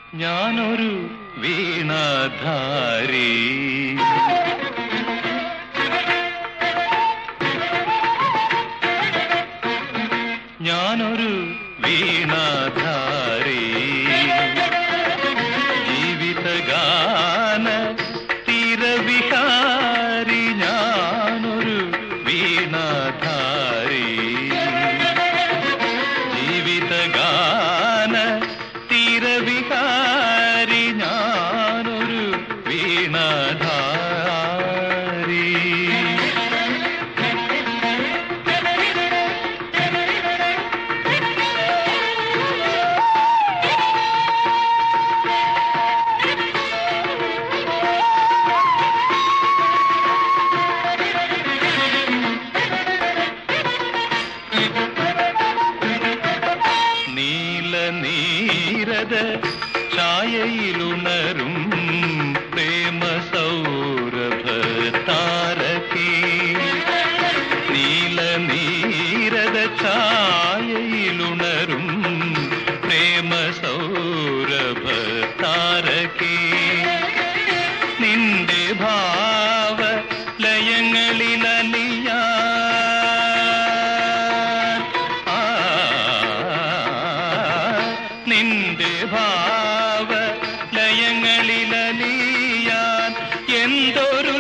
ഞാനൊരു വീണാധാരി ഞാനൊരു വീണാധാരി ജീവിതഗാന തീരവിഹാരി ഞാനൊരു വീണാധാരി ജീവിതഗാന തീരവിഹാരി ഞാനൊരു വീണാധാരി നീല നീരത ഛായയിലുണരും പ്രേമ സൗരഭ താരകേ നീല നീരത ഛായയിലുണരും പ്രേമ സൗരഭ താരകേ നിന്റെ ഭാവ ലയങ്ങളിലലിയാ ആ, നിന്റെ ഭാവ ലയങ്ങളിലലിയാൻ എന്തൊരു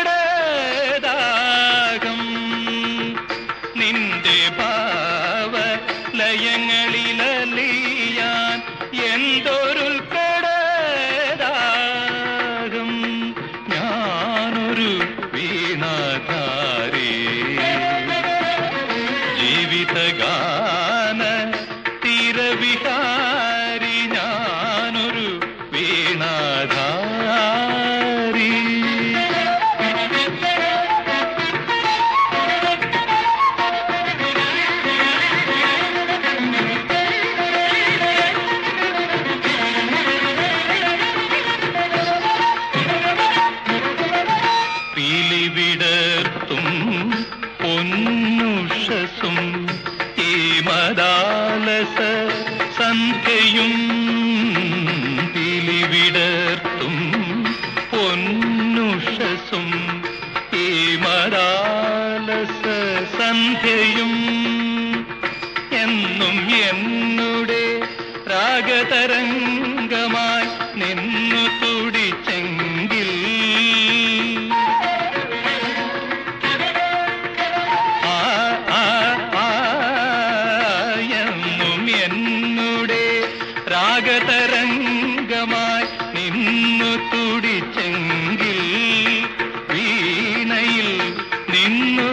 കടതാകം നിന്റെ ഭാവ ലയങ്ങളിലലിയാൻ എന്തൊരു കടതാകം ഞാനൊരു വീണാധാരി ജീവിതഗാന തീരവിഹാരി ഞാനൊരു വീണാധാരി പീലിവിടർത്തും പൊന്നുഷസും ഈ മദാലസ സന്ധ്യയും പീലിവിടർത്തും പൊന്നുഷസും ഈ മദാലസ സന്ധ്യയും എന്നും എന്നുടെ രാഗതരംഗമായി നിന്നു തുടിച്ചെങ്കിൽ ആ, ആ, ആ, എന്നും എന്നുടെ രാഗതരംഗമായി നിന്നു തുടിച്ചെങ്കിൽ വീണയിൽ നിന്നു